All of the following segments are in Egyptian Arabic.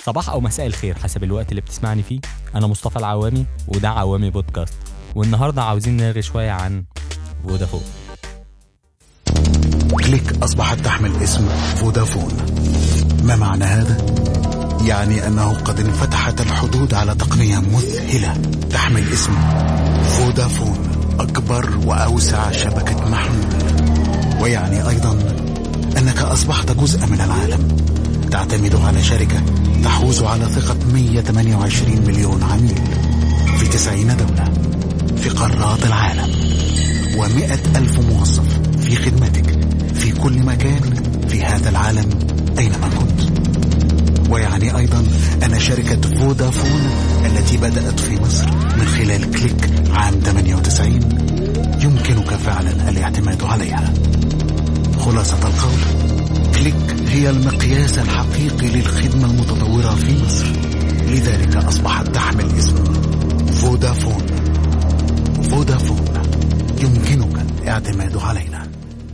صباح او مساء الخير حسب الوقت اللي بتسمعني فيه انا مصطفى العوامي وده عوامي بودكاست والنهارده عاوزين نلغي شويه عن فودافون كليك أصبحت تحمل اسم فودافون ما معنى هذا؟ يعني أنه قد انفتحت الحدود على تقنية مذهلة تحمل اسم فودافون أكبر وأوسع شبكة محمول ويعني أيضا أنك أصبحت جزء من العالم تعتمد على شركة تحوز على ثقة 128 مليون عميل في 90 دولة في قارات العالم ومئة ألف موظف في خدمتك في كل مكان في هذا العالم أينما كنت ويعني أيضا أن شركة فودافون التي بدأت في مصر من خلال كليك عام 98 يمكنك فعلا الاعتماد عليها خلاصة القول كليك هي المقياس الحقيقي للخدمة المتطورة في مصر لذلك أصبحت تحمل اسم فودافون فودافون يمكنك الاعتماد علينا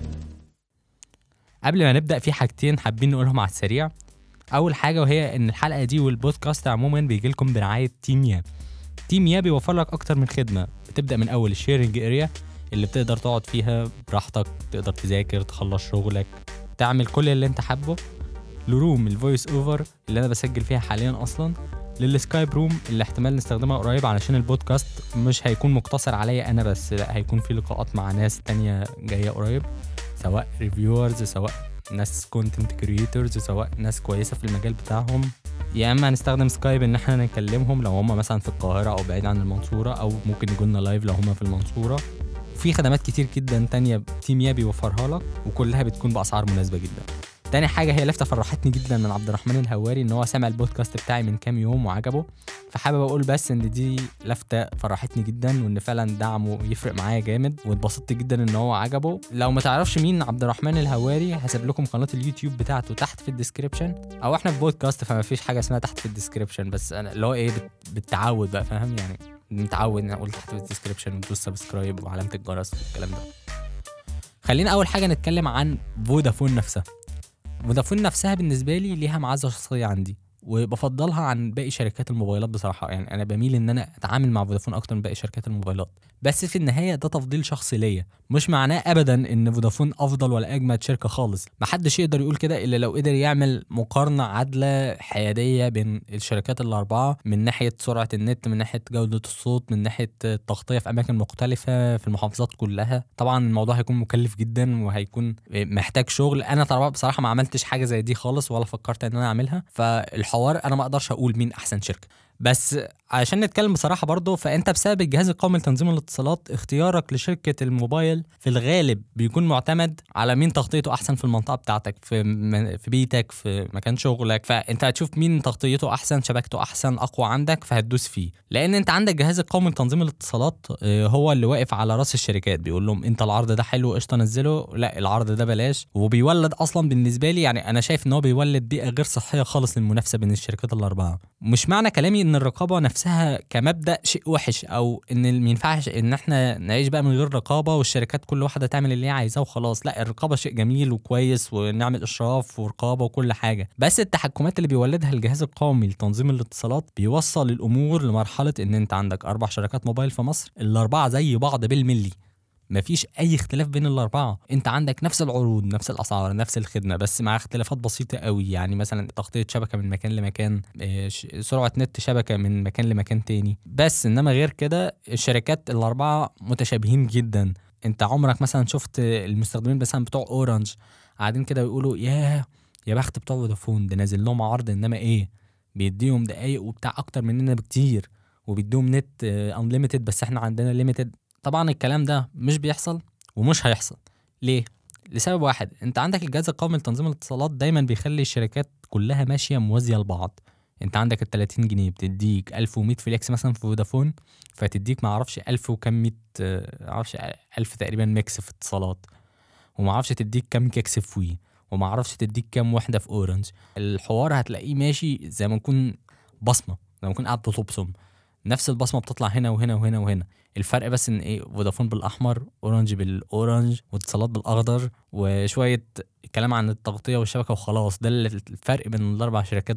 قبل ما نبدا في حاجتين حابين نقولهم على السريع اول حاجه وهي ان الحلقه دي والبودكاست عموما بيجي لكم برعايه تيم يا تيم يا بيوفر لك اكتر من خدمه بتبدا من اول الشيرنج اريا اللي بتقدر تقعد فيها براحتك تقدر تذاكر تخلص شغلك تعمل كل اللي انت حابه لروم الفويس اوفر اللي انا بسجل فيها حاليا اصلا للسكايب روم اللي احتمال نستخدمها قريب علشان البودكاست مش هيكون مقتصر عليا انا بس لا هيكون في لقاءات مع ناس تانية جايه قريب سواء ريفيورز سواء ناس كونتنت كريتورز سواء ناس كويسه في المجال بتاعهم يا اما هنستخدم سكايب ان احنا نكلمهم لو هم مثلا في القاهره او بعيد عن المنصوره او ممكن يجوا لنا لايف لو هم في المنصوره في خدمات كتير جدا تانية تيم يا بيوفرها لك وكلها بتكون باسعار مناسبه جدا تاني حاجة هي لفتة فرحتني جدا من عبد الرحمن الهواري ان هو سمع البودكاست بتاعي من كام يوم وعجبه فحابب اقول بس ان دي لفتة فرحتني جدا وان فعلا دعمه يفرق معايا جامد واتبسطت جدا ان هو عجبه لو ما تعرفش مين عبد الرحمن الهواري هسيب لكم قناة اليوتيوب بتاعته تحت في الديسكريبشن او احنا في بودكاست فما فيش حاجة اسمها تحت في الديسكريبشن بس انا اللي هو ايه بت- بالتعود بقى فاهم يعني متعود ان اقول تحت في الديسكريبشن وتدوس سبسكرايب وعلامة الجرس والكلام ده خلينا اول حاجة نتكلم عن فودافون نفسها فودافون نفسها بالنسبه لي ليها معزه شخصيه عندي وبفضلها عن باقي شركات الموبايلات بصراحه يعني انا بميل ان انا اتعامل مع فودافون اكتر من باقي شركات الموبايلات بس في النهايه ده تفضيل شخصي ليا مش معناه ابدا ان فودافون افضل ولا اجمد شركه خالص محدش يقدر يقول كده الا لو قدر يعمل مقارنه عادله حياديه بين الشركات الاربعه من ناحيه سرعه النت من ناحيه جوده الصوت من ناحيه التغطيه في اماكن مختلفه في المحافظات كلها طبعا الموضوع هيكون مكلف جدا وهيكون محتاج شغل انا طبعا بصراحه ما عملتش حاجه زي دي خالص ولا فكرت ان انا اعملها فالحوار انا ما اقدرش اقول مين احسن شركه بس عشان نتكلم بصراحه برضه فانت بسبب الجهاز القومي لتنظيم الاتصالات اختيارك لشركه الموبايل في الغالب بيكون معتمد على مين تغطيته احسن في المنطقه بتاعتك في م- في بيتك في مكان شغلك فانت هتشوف مين تغطيته احسن شبكته احسن اقوى عندك فهتدوس فيه لان انت عندك جهاز القومي لتنظيم الاتصالات آه، هو اللي واقف على راس الشركات بيقول لهم انت العرض ده حلو قشطه نزله لا العرض ده بلاش وبيولد اصلا بالنسبه لي يعني انا شايف ان هو بيولد بيئه غير صحيه خالص للمنافسه بين الشركات الاربعه مش معنى كلامي ان الرقابه نفسها كمبدا شيء وحش او ان ما ينفعش ان احنا نعيش بقى من غير رقابه والشركات كل واحده تعمل اللي هي عايزاه وخلاص لا الرقابه شيء جميل وكويس ونعمل اشراف ورقابه وكل حاجه بس التحكمات اللي بيولدها الجهاز القومي لتنظيم الاتصالات بيوصل الامور لمرحله ان انت عندك اربع شركات موبايل في مصر الاربعه زي بعض بالملي مفيش اي اختلاف بين الاربعه انت عندك نفس العروض نفس الاسعار نفس الخدمه بس مع اختلافات بسيطه قوي يعني مثلا تغطيه شبكه من مكان لمكان آه، ش- سرعه نت شبكه من مكان لمكان تاني بس انما غير كده الشركات الاربعه متشابهين جدا انت عمرك مثلا شفت المستخدمين مثلا بتوع اورنج قاعدين كده يقولوا ياه يا بخت بتوع فودافون ده نازل لهم عرض انما ايه بيديهم دقايق وبتاع اكتر مننا بكتير وبيديهم نت انليميتد بس احنا عندنا ليميتد طبعا الكلام ده مش بيحصل ومش هيحصل ليه لسبب واحد انت عندك الجهاز القومي لتنظيم الاتصالات دايما بيخلي الشركات كلها ماشيه موازيه لبعض انت عندك ال 30 جنيه بتديك 1100 فليكس مثلا في فودافون فتديك ما اعرفش 1000 وكم 100 آه، معرفش 1000 تقريبا ميكس في اتصالات وما اعرفش تديك كام كيكس في وي وما اعرفش تديك كام وحده في اورنج الحوار هتلاقيه ماشي زي ما نكون بصمه زي ما نكون قاعد بتبصم نفس البصمه بتطلع هنا وهنا وهنا وهنا الفرق بس ان ايه فودافون بالاحمر اورنج بالاورنج واتصالات بالاخضر وشويه كلام عن التغطيه والشبكه وخلاص ده اللي الفرق بين الاربع شركات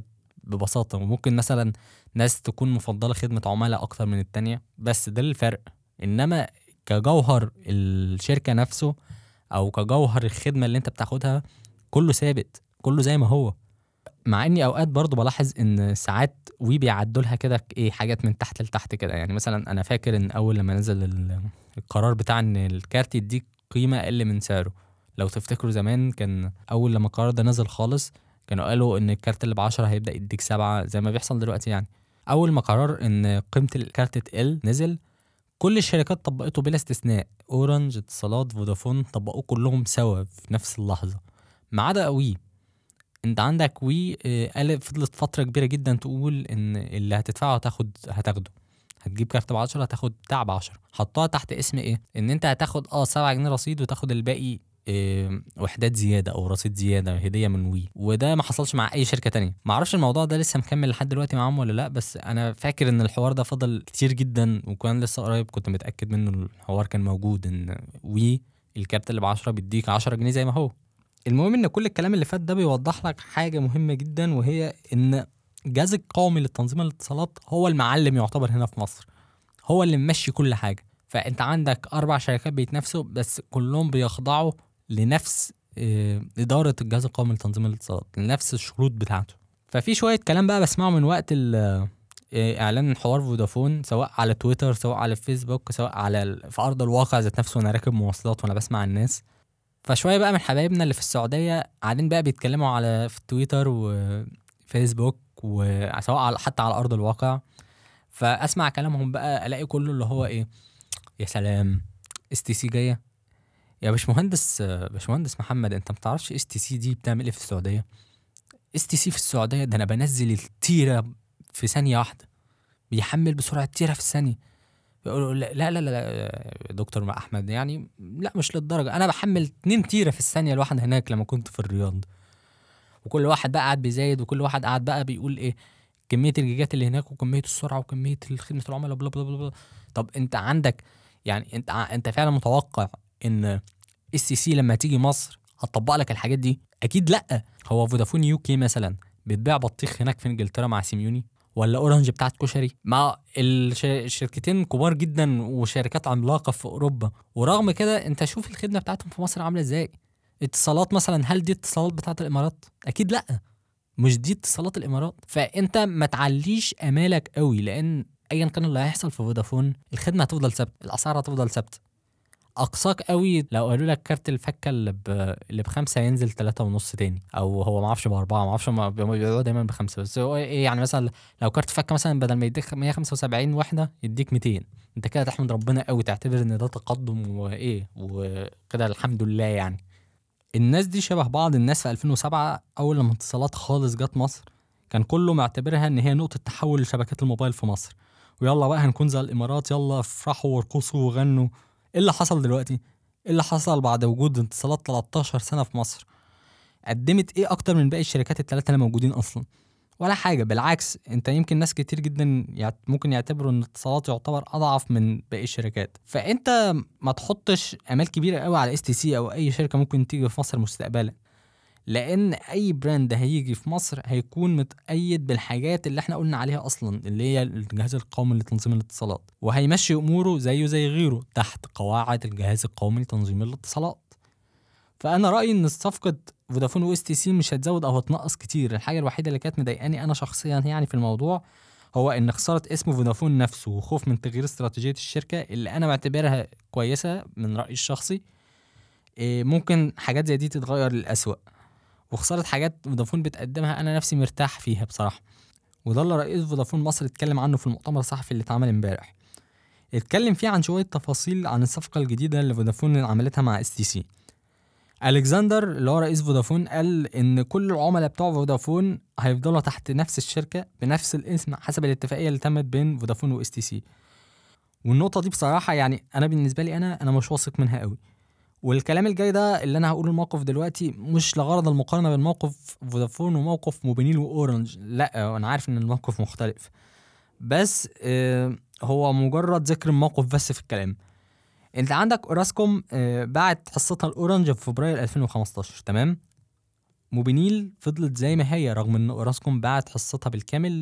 ببساطه وممكن مثلا ناس تكون مفضله خدمه عملاء اكتر من التانية بس ده الفرق انما كجوهر الشركه نفسه او كجوهر الخدمه اللي انت بتاخدها كله ثابت كله زي ما هو مع اني اوقات برضو بلاحظ ان ساعات وي بيعدوا لها كده ايه حاجات من تحت لتحت كده يعني مثلا انا فاكر ان اول لما نزل ال- القرار بتاع ان الكارت يديك قيمه اقل من سعره لو تفتكروا زمان كان اول لما القرار ده نزل خالص كانوا قالوا ان الكارت اللي بعشرة هيبدا يديك سبعة زي ما بيحصل دلوقتي يعني اول ما قرار ان قيمه الكارت تقل نزل كل الشركات طبقته بلا استثناء اورنج اتصالات فودافون طبقوه كلهم سوا في نفس اللحظه ما عدا وي انت عندك وي آه، قال فضلت فتره كبيره جدا تقول ان اللي هتدفعه هتاخد هتاخده هتجيب كارت ب 10 هتاخد بتاع ب 10 حطها تحت اسم ايه ان انت هتاخد اه 7 جنيه رصيد وتاخد الباقي آه، وحدات زياده او رصيد زياده هديه من وي وده ما حصلش مع اي شركه تانية ما اعرفش الموضوع ده لسه مكمل لحد دلوقتي معاهم ولا لا بس انا فاكر ان الحوار ده فضل كتير جدا وكان لسه قريب كنت متاكد منه الحوار كان موجود ان وي الكارت اللي ب 10 بيديك 10 جنيه زي ما هو المهم ان كل الكلام اللي فات ده بيوضح لك حاجه مهمه جدا وهي ان الجهاز القومي لتنظيم الاتصالات هو المعلم يعتبر هنا في مصر هو اللي ممشي كل حاجه فانت عندك اربع شركات بيتنافسوا بس كلهم بيخضعوا لنفس آه، اداره الجهاز القومي لتنظيم الاتصالات لنفس الشروط بتاعته ففي شويه كلام بقى بسمعه من وقت ال- آه، اعلان حوار فودافون سواء على تويتر سواء على الفيسبوك سواء على ال- في ارض الواقع ذات نفسه وانا راكب مواصلات وانا بسمع الناس فشويه بقى من حبايبنا اللي في السعوديه قاعدين بقى بيتكلموا على في تويتر وفيسبوك وسواء على حتى على ارض الواقع فاسمع كلامهم بقى الاقي كله اللي هو ايه يا سلام اس تي سي جايه يا باشمهندس باشمهندس محمد انت ما تعرفش اس تي سي دي بتعمل ايه في السعوديه اس تي سي في السعوديه ده انا بنزل التيره في ثانيه واحده بيحمل بسرعه تيره في الثانيه يقولوا لا لا لا, لا يا دكتور مع احمد يعني لا مش للدرجه انا بحمل 2 تيره في الثانيه الواحده هناك لما كنت في الرياض وكل واحد بقى قاعد بيزايد وكل واحد قاعد بقى بيقول ايه كميه الجيجات اللي هناك وكميه السرعه وكميه خدمه العملاء بلا بلا بلا بلا طب انت عندك يعني انت ع- انت فعلا متوقع ان اس سي لما تيجي مصر هتطبق لك الحاجات دي اكيد لا هو فودافون يو كي مثلا بتبيع بطيخ هناك في انجلترا مع سيميوني ولا اورنج بتاعت كشري مع الش- الشركتين كبار جدا وشركات عملاقه في اوروبا ورغم كده انت شوف الخدمه بتاعتهم في مصر عامله ازاي اتصالات مثلا هل دي اتصالات بتاعت الامارات اكيد لا مش دي اتصالات الامارات فانت ما تعليش امالك قوي لان ايا كان اللي هيحصل في فودافون الخدمه هتفضل ثابته الاسعار هتفضل ثابته اقصاك قوي لو قالوا لك كارت الفكه اللي ب... اللي بخمسه ينزل ثلاثة ونص تاني او هو ما اعرفش باربعه ما اعرفش ما بيبيعوه دايما بخمسه بس هو ايه يعني مثلا لو كارت فكه مثلا بدل ما يديك 175 وحده يديك 200 انت كده تحمد ربنا قوي تعتبر ان ده تقدم وايه وكده الحمد لله يعني الناس دي شبه بعض الناس في 2007 اول لما اتصالات خالص جت مصر كان كله معتبرها ان هي نقطه تحول لشبكات الموبايل في مصر ويلا بقى هنكون زي الامارات يلا افرحوا وارقصوا وغنوا ايه اللي حصل دلوقتي ايه اللي حصل بعد وجود اتصالات 13 سنه في مصر قدمت ايه اكتر من باقي الشركات الثلاثه اللي موجودين اصلا ولا حاجه بالعكس انت يمكن ناس كتير جدا يعت- ممكن يعتبروا ان اتصالات يعتبر اضعف من باقي الشركات فانت ما تحطش امال كبيره قوي على اس تي سي او اي شركه ممكن تيجي في مصر مستقبلا لان اي براند هيجي في مصر هيكون متأيد بالحاجات اللي احنا قلنا عليها اصلا اللي هي الجهاز القومي لتنظيم الاتصالات وهيمشي اموره زيه زي غيره تحت قواعد الجهاز القومي لتنظيم الاتصالات فانا رايي ان صفقه فودافون واس تي سي مش هتزود او هتنقص كتير الحاجه الوحيده اللي كانت مضايقاني انا شخصيا يعني في الموضوع هو ان خساره اسم فودافون نفسه وخوف من تغيير استراتيجيه الشركه اللي انا بعتبرها كويسه من رايي الشخصي إيه، ممكن حاجات زي دي تتغير للأسوأ وخسارة حاجات فودافون بتقدمها أنا نفسي مرتاح فيها بصراحة وده اللي رئيس فودافون مصر اتكلم عنه في المؤتمر الصحفي اللي اتعمل امبارح اتكلم فيه عن شوية تفاصيل عن الصفقة الجديدة اللي فودافون عملتها مع اس تي سي الكسندر اللي هو رئيس فودافون قال ان كل العملاء بتوع فودافون هيفضلوا تحت نفس الشركه بنفس الاسم حسب الاتفاقيه اللي تمت بين فودافون واس تي سي والنقطه دي بصراحه يعني انا بالنسبه لي انا انا مش واثق منها قوي والكلام الجاي ده اللي انا هقوله الموقف دلوقتي مش لغرض المقارنه بين موقف فودافون وموقف موبينيل واورنج لا انا عارف ان الموقف مختلف بس آه، هو مجرد ذكر الموقف بس في الكلام انت عندك اوراسكوم آه، باعت حصتها الاورنج في فبراير 2015 تمام موبينيل فضلت زي ما هي رغم ان اوراسكوم باعت حصتها بالكامل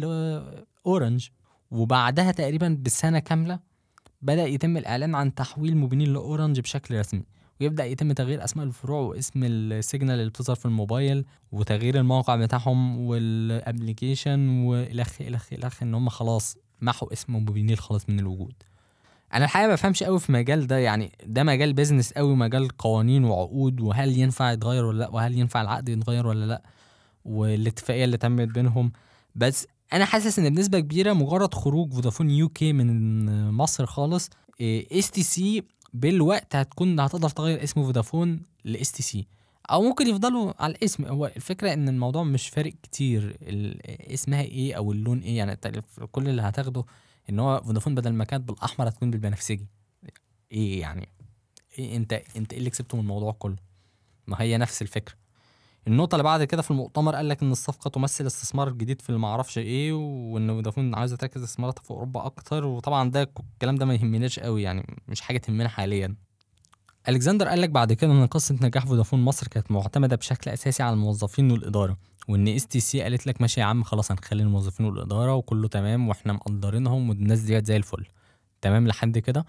لاورنج وبعدها تقريبا بسنه كامله بدا يتم الاعلان عن تحويل موبينيل لاورنج بشكل رسمي ويبدا يتم تغيير اسماء الفروع واسم السيجنال اللي بتظهر في الموبايل وتغيير الموقع بتاعهم والابلكيشن والخ الخ الخ ان هم خلاص محوا اسم موبينيل خلاص من الوجود انا الحقيقه ما بفهمش قوي في مجال ده يعني ده مجال بيزنس قوي مجال قوانين وعقود وهل ينفع يتغير ولا لا وهل ينفع العقد يتغير ولا لا والاتفاقيه اللي تمت بينهم بس انا حاسس ان بنسبه كبيره مجرد خروج فودافون يو كي من مصر خالص اس تي سي بالوقت هتكون هتقدر تغير اسم فودافون لاس تي سي او ممكن يفضلوا على الاسم هو الفكره ان الموضوع مش فارق كتير اسمها ايه او اللون ايه يعني كل اللي هتاخده ان هو فودافون بدل ما كانت بالاحمر هتكون بالبنفسجي ايه يعني إيه انت انت ايه اللي كسبته من الموضوع كله ما هي نفس الفكره النقطة اللي بعد كده في المؤتمر قال لك إن الصفقة تمثل استثمار جديد في المعرفش إيه وإن فودافون عايزة تركز استثماراتها في أوروبا أكتر وطبعا ده الكلام ده ما يهمناش قوي يعني مش حاجة تهمنا حاليا. ألكسندر قال لك بعد كده إن قصة نجاح فودافون مصر كانت معتمدة بشكل أساسي على الموظفين والإدارة وإن اس تي سي قالت لك ماشي يا عم خلاص هنخلي الموظفين والإدارة وكله تمام وإحنا مقدرينهم والناس ديت زي الفل. تمام لحد كده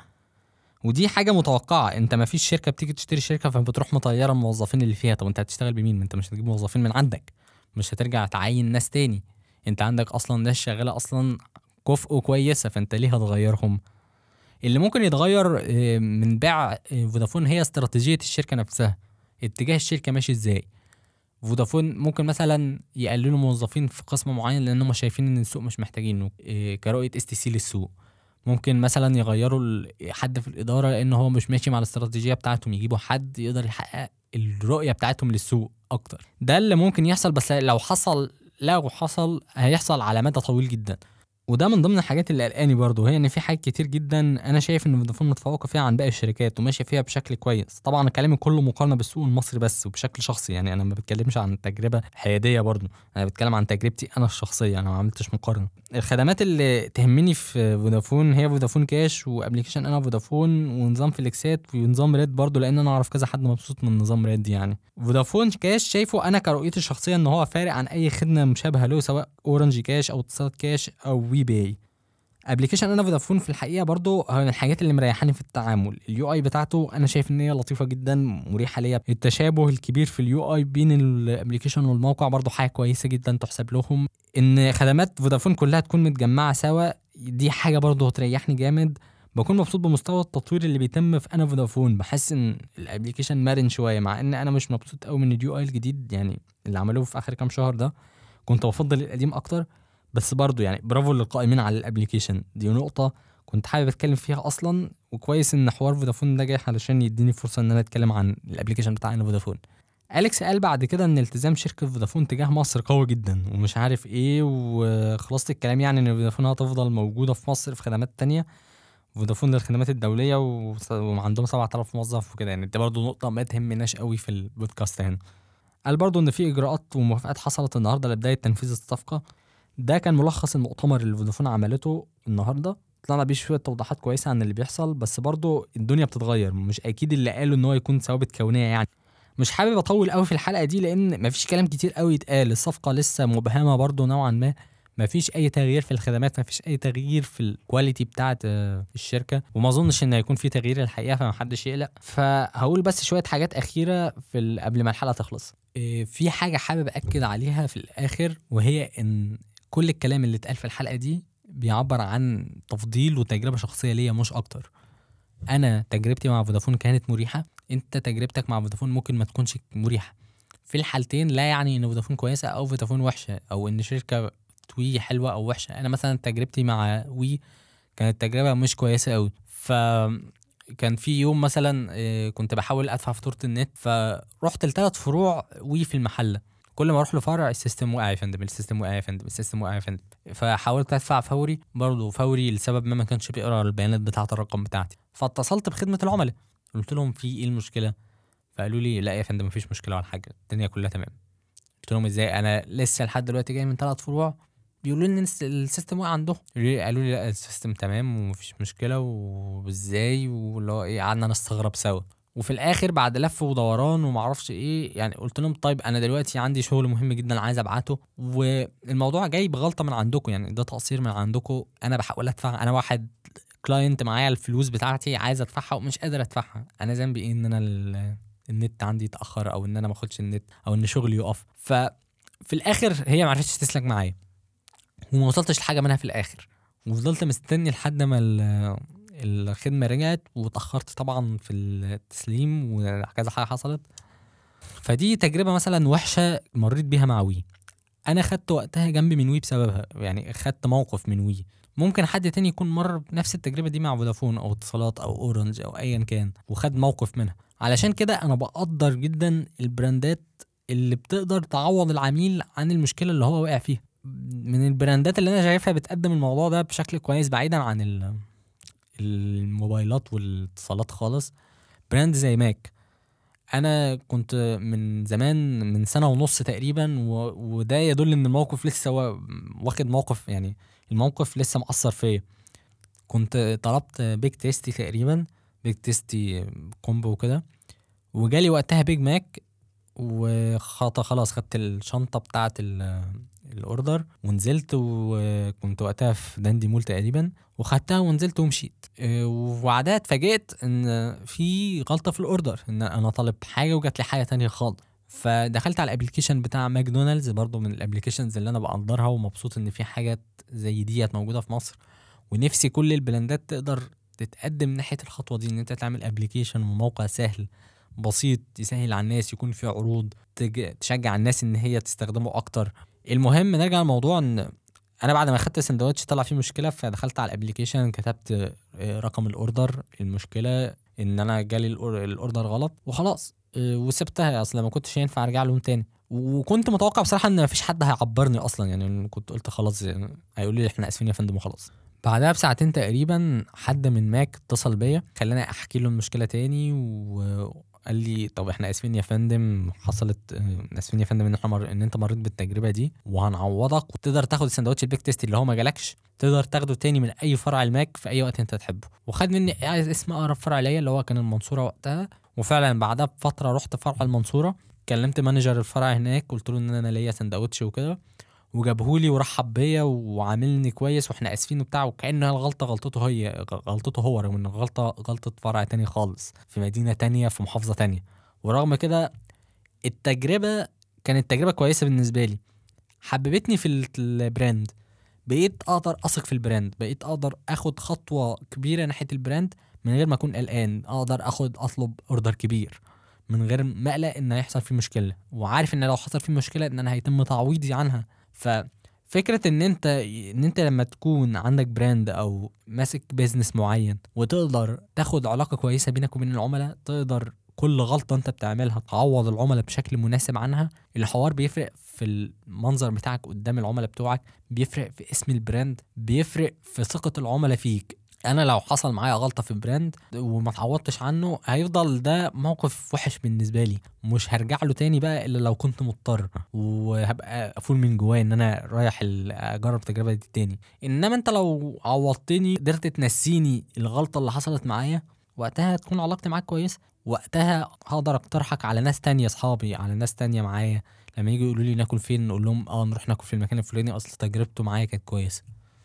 ودي حاجه متوقعه انت ما فيش شركه بتيجي تشتري شركه فبتروح مطيره الموظفين اللي فيها طب انت هتشتغل بمين ما انت مش هتجيب موظفين من عندك مش هترجع تعين ناس تاني انت عندك اصلا ناس شغاله اصلا كفء كويسه فانت ليه هتغيرهم اللي ممكن يتغير من بيع فودافون هي استراتيجيه الشركه نفسها اتجاه الشركه ماشي ازاي فودافون ممكن مثلا يقللوا موظفين في قسم معين لان هم شايفين ان السوق مش محتاجينه كرؤيه اس تي سي للسوق ممكن مثلا يغيروا حد في الاداره لان هو مش ماشي مع الاستراتيجيه بتاعتهم يجيبوا حد يقدر يحقق الرؤيه بتاعتهم للسوق اكتر ده اللي ممكن يحصل بس لو حصل لو حصل هيحصل على مدى طويل جدا وده من ضمن الحاجات اللي قلقاني برضه هي ان في حاجات كتير جدا انا شايف ان فودافون متفوقه فيها عن باقي الشركات وماشيه فيها بشكل كويس طبعا كلامي كله مقارنه بالسوق المصري بس وبشكل شخصي يعني انا ما بتكلمش عن تجربه حياديه برضه انا بتكلم عن تجربتي انا الشخصيه انا ما عملتش مقارنه الخدمات اللي تهمني في فودافون هي فودافون كاش وابلكيشن انا فودافون ونظام فليكسات ونظام ريد برضه لان انا اعرف كذا حد مبسوط من نظام ريد يعني فودافون كاش شايفه انا كرؤيتي الشخصيه ان هو فارق عن اي خدمه مشابهه له سواء اورنج كاش او اتصالات كاش او وي باي ابلكيشن انا فودافون في الحقيقه برضو هو من الحاجات اللي مريحاني في التعامل اليو اي بتاعته انا شايف ان هي لطيفه جدا مريحه ليا التشابه الكبير في اليو اي بين الابلكيشن والموقع برضو حاجه كويسه جدا تحسب لهم ان خدمات فودافون كلها تكون متجمعه سوا دي حاجه برضو هتريحني جامد بكون مبسوط بمستوى التطوير اللي بيتم في انا فودافون بحس ان الابلكيشن مرن شويه مع ان انا مش مبسوط قوي من اليو اي الجديد يعني اللي عملوه في اخر كام شهر ده كنت بفضل القديم اكتر بس برضو يعني برافو للقائمين على الابلكيشن دي نقطة كنت حابب اتكلم فيها اصلا وكويس ان حوار فودافون ده جاي علشان يديني فرصة ان انا اتكلم عن الابلكيشن بتاعنا فودافون اليكس قال بعد كده ان التزام شركة فودافون تجاه مصر قوي جدا ومش عارف ايه وخلاصة الكلام يعني ان فودافون هتفضل موجودة في مصر في خدمات تانية فودافون للخدمات الدولية وعندهم 7000 موظف وكده يعني دي برضه نقطة ما تهمناش قوي في البودكاست هنا قال برضه ان في اجراءات وموافقات حصلت النهارده لبداية تنفيذ الصفقة ده كان ملخص المؤتمر اللي فودافون عملته النهارده طلعنا بيه شويه توضيحات كويسه عن اللي بيحصل بس برضه الدنيا بتتغير مش اكيد اللي قالوا ان هو يكون ثوابت كونيه يعني مش حابب اطول قوي في الحلقه دي لان مفيش كلام كتير قوي يتقال الصفقه لسه مبهمه برضه نوعا ما مفيش اي تغيير في الخدمات مفيش اي تغيير في الكواليتي بتاعه الشركه وما اظنش ان هيكون في تغيير الحقيقه فمحدش يقلق فهقول بس شويه حاجات اخيره في قبل ما الحلقه تخلص في حاجه حابب اكد عليها في الاخر وهي ان كل الكلام اللي اتقال في الحلقه دي بيعبر عن تفضيل وتجربه شخصيه ليا مش اكتر انا تجربتي مع فودافون كانت مريحه انت تجربتك مع فودافون ممكن ما تكونش مريحه في الحالتين لا يعني ان فودافون كويسه او فودافون وحشه او ان شركه وي حلوه او وحشه انا مثلا تجربتي مع وي كانت تجربه مش كويسه قوي ف كان في يوم مثلا كنت بحاول ادفع فاتوره النت فرحت لثلاث فروع وي في المحله كل ما اروح لفرع السيستم وقع يا فندم السيستم وقع يا فندم السيستم وقع يا فندم فحاولت ادفع فوري برضه فوري لسبب ما ما كانش بيقرا البيانات بتاعه الرقم بتاعتي فاتصلت بخدمه العملاء قلت لهم في ايه المشكله فقالوا لي لا يا فندم مفيش مشكله ولا حاجه الدنيا كلها تمام قلت لهم ازاي انا لسه لحد دلوقتي جاي من ثلاث فروع بيقولوا لي ان السيستم وقع عندهم قالوا لي لا السيستم تمام ومفيش مشكله وازاي واللي هو ايه قعدنا نستغرب سوا وفي الاخر بعد لف ودوران ومعرفش ايه يعني قلت لهم طيب انا دلوقتي عندي شغل مهم جدا عايز ابعته والموضوع جاي بغلطه من عندكم يعني ده تقصير من عندكم انا بحاول ادفع انا واحد كلاينت معايا الفلوس بتاعتي عايز ادفعها ومش قادر ادفعها انا ذنبي ايه ان انا ال- النت عندي يتاخر او ان انا ما اخدش النت او ان شغلي يقف ففي الاخر هي ما عرفتش تسلك معايا وما وصلتش لحاجه منها في الاخر وفضلت مستني لحد ما ال- الخدمه رجعت واتاخرت طبعا في التسليم وكذا حاجه حصلت فدي تجربه مثلا وحشه مريت بيها مع وي انا خدت وقتها جنبي من وي بسببها يعني خدت موقف من وي ممكن حد تاني يكون مر بنفس التجربه دي مع فودافون او اتصالات او اورنج او ايا كان وخد موقف منها علشان كده انا بقدر جدا البراندات اللي بتقدر تعوض العميل عن المشكله اللي هو واقع فيها من البراندات اللي انا شايفها بتقدم الموضوع ده بشكل كويس بعيدا عن ال- الموبايلات والاتصالات خالص براند زي ماك انا كنت من زمان من سنه ونص تقريبا و... وده يدل ان الموقف لسه و... واخد موقف يعني الموقف لسه مأثر فيا كنت طلبت بيج تيستي تقريبا بيج تيستي كومبو وكده وجالي وقتها بيج ماك وخط خلاص خدت الشنطه بتاعه ال- الاوردر ونزلت وكنت وقتها في داندي مول تقريبا وخدتها ونزلت ومشيت إيه، وبعدها اتفاجئت ان في غلطه في الاوردر ان انا طالب حاجه وجات لي حاجه تانية خالص فدخلت على الابلكيشن بتاع ماكدونالدز برضو من الابلكيشنز اللي انا بقدرها ومبسوط ان في حاجات زي ديت موجوده في مصر ونفسي كل البراندات تقدر تتقدم ناحيه الخطوه دي ان انت تعمل ابلكيشن وموقع سهل بسيط يسهل على الناس يكون فيه عروض تج- تشجع الناس ان هي تستخدمه اكتر المهم نرجع للموضوع ان انا بعد ما خدت السندوتش طلع فيه مشكله فدخلت على الابلكيشن كتبت آه، رقم الاوردر المشكله ان انا جالي الأور- الاوردر غلط وخلاص آه، وسبتها اصلا ما كنتش ينفع ارجع لهم تاني وكنت متوقع بصراحه ان مفيش حد هيعبرني اصلا يعني كنت قلت خلاص يعني هيقولوا لي احنا اسفين يا فندم وخلاص بعدها بساعتين تقريبا حد من ماك اتصل بيا خلاني احكي له المشكله تاني وقال لي طب احنا اسفين يا فندم حصلت آه، اسفين يا فندم ان احنا مر... ان انت مريت بالتجربه دي وهنعوضك وتقدر تاخد السندوتش البيك تيست اللي هو ما جالكش تقدر تاخده تاني من اي فرع الماك في اي وقت انت تحبه وخد مني عايز اسم اقرب فرع ليا اللي هو كان المنصوره وقتها وفعلا بعدها بفتره رحت فرع المنصوره كلمت مانجر الفرع هناك قلت له ان انا ليا سندوتش وكده وجابهولي ورحب بيا وعاملني كويس واحنا اسفين وبتاع وكانها الغلطه غلطته هي غلطته هو رغم ان الغلطه غلطه فرع تاني خالص في مدينه تانية في محافظه تانية ورغم كده التجربه كانت تجربه كويسه بالنسبه لي حببتني في ال- البراند بقيت اقدر اثق في البراند بقيت اقدر اخد خطوه كبيره ناحيه البراند من غير ما اكون قلقان اقدر اخد اطلب اوردر كبير من غير ما اقلق ان هيحصل فيه مشكله وعارف ان لو حصل فيه مشكله ان انا هيتم تعويضي عنها ففكره ان انت ان انت لما تكون عندك براند او ماسك بيزنس معين وتقدر تاخد علاقه كويسه بينك وبين العملاء تقدر كل غلطه انت بتعملها تعوض العملاء بشكل مناسب عنها الحوار بيفرق في المنظر بتاعك قدام العملاء بتوعك بيفرق في اسم البراند بيفرق في ثقه العملاء فيك انا لو حصل معايا غلطه في براند وما اتعوضتش عنه هيفضل ده موقف وحش بالنسبه لي مش هرجع له تاني بقى الا لو كنت مضطر وهبقى افول من جوايا ان انا رايح ال- اجرب التجربه دي تاني انما انت لو عوضتني قدرت تنسيني الغلطه اللي حصلت معايا وقتها تكون علاقتي معاك كويسه وقتها هقدر اقترحك على ناس تانية اصحابي على ناس تانية معايا لما يجوا يقولوا لي ناكل فين نقول لهم اه نروح ناكل في المكان الفلاني اصل تجربته معايا كانت كويسه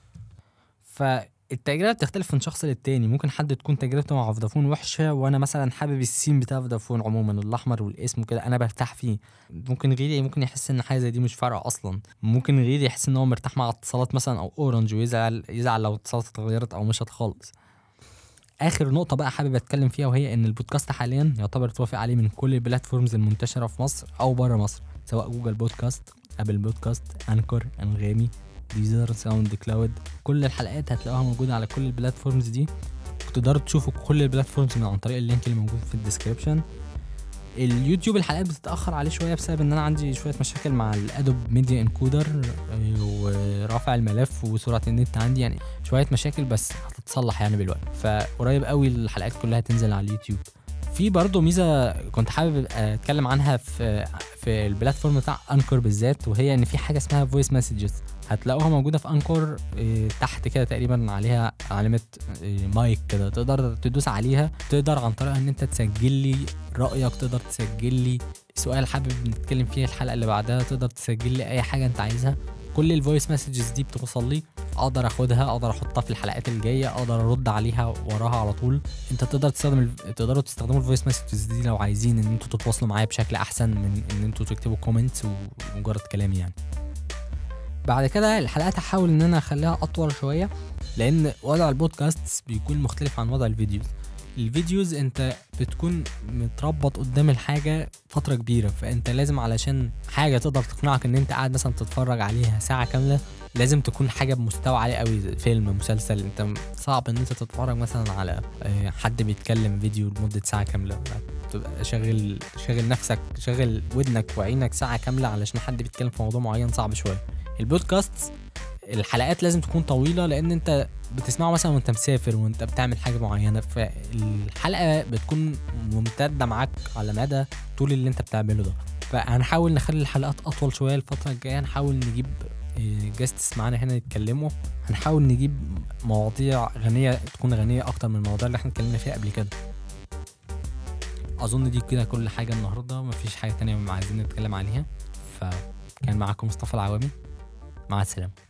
فالتجربه بتختلف من شخص للتاني ممكن حد تكون تجربته مع فودافون وحشه وانا مثلا حابب السين بتاع فودافون عموما الاحمر والاسم وكده انا برتاح فيه ممكن غيري ممكن يحس ان حاجه زي دي مش فارقه اصلا ممكن غيري يحس ان هو مرتاح مع اتصالات مثلا او اورنج ويزعل يزعل لو اتصالات اتغيرت او مشت خالص اخر نقطه بقى حابب اتكلم فيها وهي ان البودكاست حاليا يعتبر توافق عليه من كل البلاتفورمز المنتشره في مصر او بره مصر سواء جوجل بودكاست ابل بودكاست انكور انغامي ديزر ساوند كلاود كل الحلقات هتلاقوها موجوده على كل البلاتفورمز دي وتقدروا تشوفوا كل البلاتفورمز من عن طريق اللينك اللي موجود في الديسكربشن اليوتيوب الحلقات بتتاخر عليه شويه بسبب ان انا عندي شويه مشاكل مع الادوب ميديا انكودر ورافع الملف وسرعه النت عندي يعني شويه مشاكل بس هتتصلح يعني بالوقت فقريب قوي الحلقات كلها تنزل على اليوتيوب في برضه ميزه كنت حابب اتكلم عنها في في البلاتفورم بتاع انكور بالذات وهي ان في حاجه اسمها فويس مسجز هتلاقوها موجوده في انكور إيه، تحت كده تقريبا عليها علامه إيه، مايك كده تقدر تدوس عليها تقدر عن طريقها ان انت تسجل لي رايك تقدر تسجل لي سؤال حابب نتكلم فيه الحلقه اللي بعدها تقدر تسجل لي اي حاجه انت عايزها كل الفويس مسجز دي بتوصل لي اقدر اخدها اقدر احطها في الحلقات الجايه اقدر ارد عليها وراها على طول انت تقدر تستخدم الف... تقدروا تستخدموا الفويس مسجز دي لو عايزين ان انتوا تتواصلوا معايا بشكل احسن من ان انتوا تكتبوا كومنتس ومجرد كلام يعني بعد كده الحلقات هحاول ان انا اخليها اطول شويه لان وضع البودكاست بيكون مختلف عن وضع الفيديوز الفيديوز انت بتكون متربط قدام الحاجة فترة كبيرة فانت لازم علشان حاجة تقدر تقنعك ان انت قاعد مثلا تتفرج عليها ساعة كاملة لازم تكون حاجة بمستوى عالي قوي زي فيلم مسلسل انت صعب ان انت تتفرج مثلا على آه، حد بيتكلم فيديو لمدة ساعة كاملة تبقى شاغل شاغل نفسك شاغل ودنك وعينك ساعة كاملة علشان حد بيتكلم في موضوع معين صعب شوية البودكاست الحلقات لازم تكون طويلة لأن أنت بتسمعه مثلا وأنت مسافر وأنت بتعمل حاجة معينة فالحلقة بتكون ممتدة معاك على مدى طول اللي أنت بتعمله ده فهنحاول نخلي الحلقات أطول شوية الفترة الجاية هنحاول نجيب جاستس معانا هنا يتكلموا هنحاول نجيب مواضيع غنية تكون غنية أكتر من المواضيع اللي احنا اتكلمنا فيها قبل كده أظن دي كده كل حاجة النهاردة مفيش حاجة تانية عايزين نتكلم عليها فكان معاكم مصطفى العوامي مع السلامة